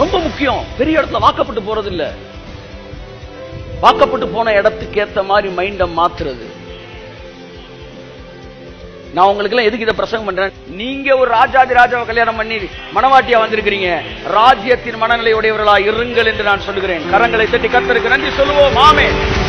ரொம்ப முக்கியம் பெரிய இடத்துல வாக்கப்பட்டு போறது இல்ல வாக்கப்பட்டு போன இடத்துக்கு ஏத்த மாதிரி மைண்ட மாத்துறது நான் உங்களுக்கு எல்லாம் எதுக்கு இதை பிரசங்கம் பண்றேன் நீங்க ஒரு ராஜாதி ராஜாவை கல்யாணம் பண்ணி மனவாட்டியா வந்திருக்கிறீங்க ராஜ்யத்தின் மனநிலை உடையவர்களா இருங்கள் என்று நான் சொல்லுகிறேன் கரங்களை தட்டி கத்தருக்கு நன்றி சொல்லுவோம் ஆமே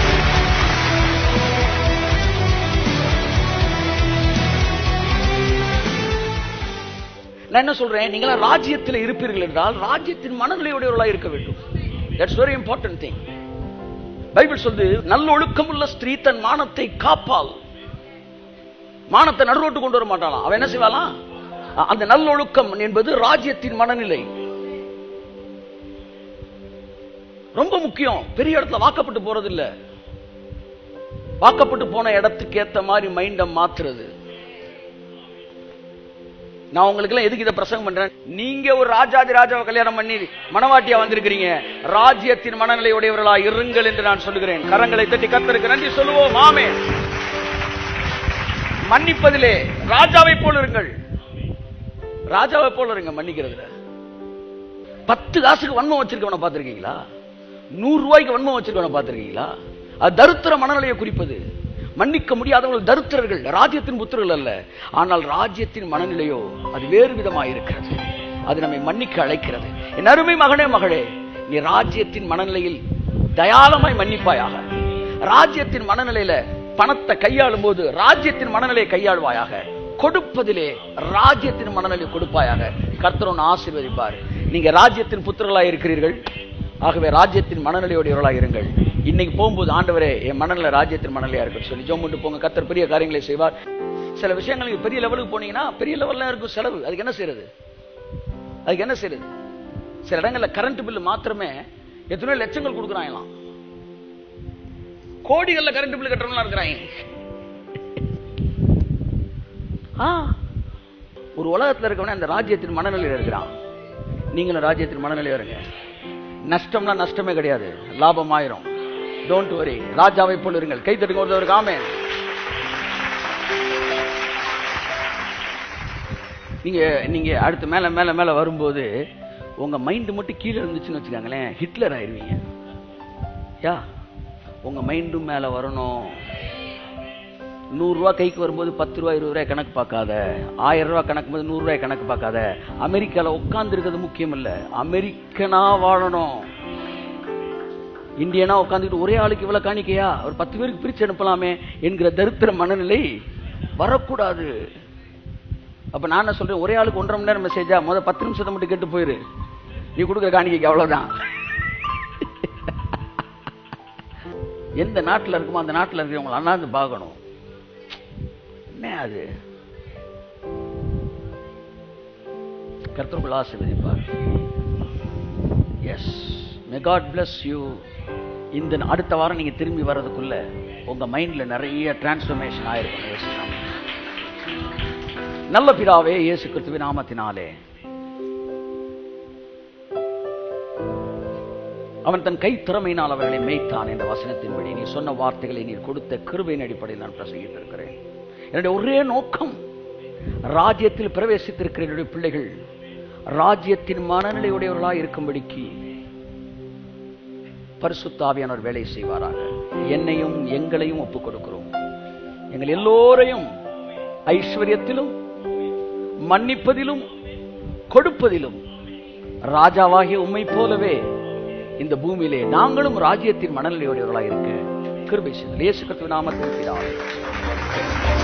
நான் என்ன சொல்றேன் நீங்களா ராஜ்யத்தில் இருப்பீர்கள் என்றால் ராஜ்யத்தின் மனநிலையுடையவர்களா இருக்க வேண்டும் that's very important thing Bible சொல்லுது நல்ல ஒழுக்கமுள்ள ஸ்திரீ தன் மானத்தை காப்பாள் மானத்தை நடுரோட்டு கொண்டு வர மாட்டாளாம் அவன் என்ன செய்வாளாம் அ- அந்த நல்லொழுக்கம் என்பது ராஜ்யத்தின் மனநிலை ரொம்ப முக்கியம் பெரிய இடத்துல வாக்கப்பட்டு போறது இல்ல வாக்கப்பட்டு போன இடத்துக்கு ஏத்த மாதிரி மைண்ட மாத்துறது நான் உங்களுக்கு எல்லாம் எதுக்கு இதை பிரசங்கம் பண்றேன் நீங்க ஒரு ராஜாதி ராஜாவை கல்யாணம் பண்ணி மனவாட்டியா வந்திருக்கிறீங்க ராஜ்யத்தின் மனநிலை உடையவர்களா இருங்கள் என்று நான் சொல்லுகிறேன் கரங்களை தட்டி கத்தருக்கு நன்றி சொல்லுவோம் ஆமே மன்னிப்பதிலே ராஜாவை போல இருங்கள் ராஜாவை போல இருங்க மன்னிக்கிறதுல பத்து காசுக்கு வன்மம் வச்சிருக்கவனை பார்த்திருக்கீங்களா நூறு ரூபாய்க்கு வன்மம் வச்சிருக்கவனை பார்த்திருக்கீங்களா அது தருத்திர மனநிலையை குறிப்பது மன்னிக்க முடியாதவர்கள் தருத்திரர்கள் ராஜ்யத்தின் புத்திரர்கள் அல்ல ஆனால் ராஜ்யத்தின் மனநிலையோ அது வேறு விதமாக இருக்கிறது அது நம்மை மன்னிக்க அழைக்கிறது என் அருமை மகனே மகளே நீ ராஜ்யத்தின் மனநிலையில் தயாளமாய் மன்னிப்பாயாக ராஜ்யத்தின் மனநிலையில பணத்தை கையாளும் போது ராஜ்யத்தின் மனநிலையை கையாளுவாயாக கொடுப்பதிலே ராஜ்யத்தின் மனநிலை கொடுப்பாயாக கர்த்தர் உன்னை ஆசீர்வதிப்பார் நீங்க ராஜ்யத்தின் புத்திரர்களாய் இருக்கிறீர்கள் ஆகவே ராஜ்யத்தின் மனநிலையுடையவர்களாக இருங்கள் இன்னைக்கு போகும்போது ஆண்டவரே என் மனநிலை ராஜ்யத்தின் மனநிலையா இருக்கு சொல்லி ஜோம் பண்ணி போங்க கர்த்தர் பெரிய காரியங்களை செய்வார் சில விஷயங்களுக்கு பெரிய லெவலுக்கு போனீங்கன்னா பெரிய லெவல்ல இருக்கும் செலவு அதுக்கு என்ன செய்யறது அதுக்கு என்ன செய்யறது சில இடங்கள்ல கரண்ட் பில்லு மாத்திரமே எத்தனையோ லட்சங்கள் கொடுக்குறாங்களாம் கோடிகள்ல கரண்ட் பில் கட்டுறவங்களா இருக்கிறாங்க ஆ, ஒரு உலகத்துல இருக்கவனே அந்த ராஜ்யத்தின் மனநிலையில இருக்கிறான் நீங்களும் ராஜ்யத்தின் மனநிலையா இருங்க நஷ்டம்னா நஷ்டமே கிடையாது லாபம் ஆயிரும் டோன்ட் வரி ராஜாவை போல் இருங்கள் கை தட்டுங்க ஒருத்தவருக்கு ஆமே நீங்க நீங்க அடுத்து மேல மேல மேல வரும்போது உங்க மைண்ட் மட்டும் கீழே இருந்துச்சுன்னு வச்சுக்கோங்களேன் ஹிட்லர் ஆயிருவீங்க யா உங்க மைண்டும் மேல வரணும் நூறு ரூபாய் கைக்கு வரும்போது பத்து ரூபாய் இருபது ரூபாய் கணக்கு பார்க்காத ஆயிரம் ரூபாய் கணக்கு போது நூறு ரூபாய் கணக்கு பார்க்காத அமெரிக்கால உட்கார்ந்து இருக்கிறது முக்கியம் இல்ல அமெரிக்கனா வாழணும் இந்தியனா உட்காந்துட்டு ஒரே ஆளுக்கு இவ்வளவு காணிக்கையா ஒரு பத்து பேருக்கு பிரிச்சு அனுப்பலாமே என்கிற தரித்திர மனநிலை வரக்கூடாது அப்ப நான் என்ன சொல்றேன் ஒரே ஆளுக்கு ஒன்றரை மணி நேரம் மெசேஜா முத பத்து நிமிஷத்தை மட்டும் கேட்டு போயிரு நீ கொடுக்குற காணிக்கைக்கு அவ்வளவுதான் எந்த நாட்டுல இருக்குமோ அந்த நாட்டுல இருக்கிறவங்களை அண்ணாந்து பார்க்கணும் என்ன அது கர்த்தருக்குள் ஆசீர்வதிப்பார் yes may God bless you இந்த அடுத்த வாரம் நீங்க திரும்பி வர்றதுக்குள்ள உங்க மைண்ட்ல நிறைய டிரான்ஸ்ஃபர்மேஷன் ஆயிருக்கும் இயேசு நாமத்தில். நல்ல பிதாவே இயேசு கிறிஸ்துவின் நாமத்தினாலே அவன் தன் கை திறமையினால் அவர்களை மேய்த்தான் என்ற வசனத்தின்படி நீ சொன்ன வார்த்தைகளை நீர் கொடுத்த கிருபையின் அடிப்படையில் நான் பிரசங்கிட்டு இருக்கிறேன் என்னுடைய ஒரே நோக்கம் ராஜ்யத்தில் பிரவேசித்திருக்கிற என்னுடைய பிள்ளைகள் ராஜ்யத்தின் மனநிலையுடையவர்களாய் இருக்கும்படிக்கு பரிசுத்தாவியானவர் வேலை செய்வாராக என்னையும் எங்களையும் ஒப்புக் கொடுக்கிறோம் எங்கள் எல்லோரையும் ஐஸ்வர்யத்திலும் மன்னிப்பதிலும் கொடுப்பதிலும் ராஜாவாகிய உம்மை போலவே இந்த பூமியிலே நாங்களும் ராஜ்யத்தின் மனநிலையுடையவர்களாக இருக்க கிருபை செய்தல் இயேசு கிறிஸ்துவின் நாமத்தில் பிதாவே